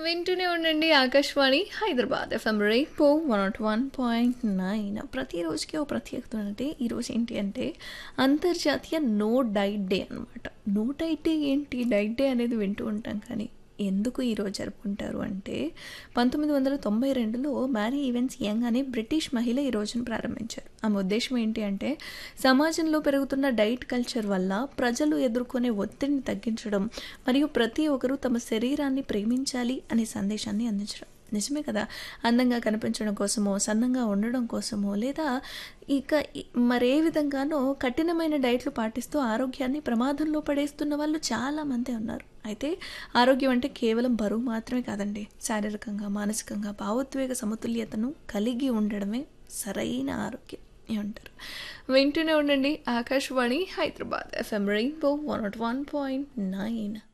వింటూనే ఉండండి Akashvani Hyderabad FM rainbow one naught one point nine ప్రతిరోజుకి ఓ ప్రత్యేకత అంటే ఈరోజు ఏంటి అంటే అంతర్జాతీయ నో డైట్ డే అనమాట నో డైట్ డే ఏంటి డైట్ డే అనేది వింటూ ఉంటాం కానీ ఎందుకు ఈరోజు జరుపుకుంటారు అంటే పంతొమ్మిది వందల తొంభై రెండులో మ్యారీ ఈవెన్స్ యంగ్ అనే బ్రిటిష్ మహిళ ఈ రోజును ప్రారంభించారు ఆమె ఉద్దేశం ఏంటి అంటే సమాజంలో పెరుగుతున్న డైట్ కల్చర్ వల్ల ప్రజలు ఎదుర్కొనే ఒత్తిడిని తగ్గించడం మరియు ప్రతి ఒక్కరూ తమ శరీరాన్ని ప్రేమించాలి అనే సందేశాన్ని అందించడం నిజమే కదా అందంగా కనిపించడం కోసమో సన్నంగా ఉండడం కోసమో లేదా ఇక ఇ- మరే విధంగానో కఠినమైన డైట్లు పాటిస్తూ ఆరోగ్యాన్ని ప్రమాదంలో పడేస్తున్న వాళ్ళు చాలామంది ఉన్నారు అయితే ఆరోగ్యం అంటే కేవలం బరువు మాత్రమే కాదండి శారీరకంగా మానసికంగా భావోద్వేగ సమతుల్యతను కలిగి ఉండడమే సరైన ఆరోగ్యం ఏమంటారు వింటూనే ఉండండి Akashvani Hyderabad FM rainbow one naught one point nine